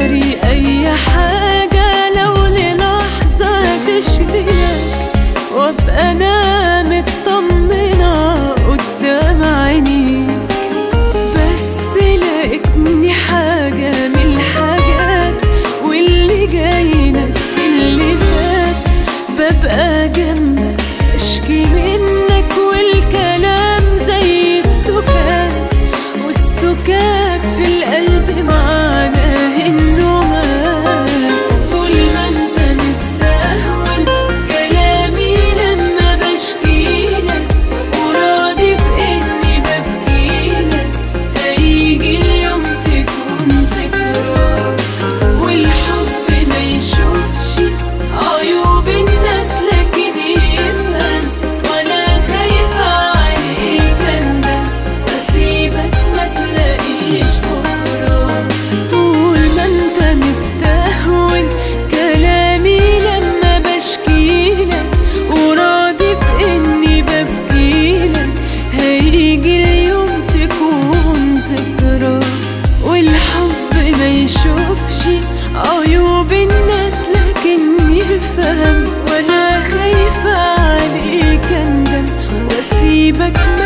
داري اي حاجة لو للحظة تشغلك وابقى انا مطمنة قدام عينيك بس لقيتني حاجة من الحاجات واللي جاي نفس اللي فات ببقى جنبك اشكي منك والكلام زي السكات والسكات في القلب معناه انه مات طول ما انت مستهون كلامي لما بشكيلك وراضي باني ببكيلك هيجي اليوم تكون ذكرى والحب ما يشوفش عيوب الناس لكن يفهم وانا خايفة عليك اندم واسيبك ما تلاقيش بكرة طول ما انت مستهون كلامي لما بشكيلك وراضي باني ببكيلك هيجي اليوم تكون ذكرى والحب ما يشوفش عيوب الناس لكن يفهم وانا خايفة عليك اندم واسيبك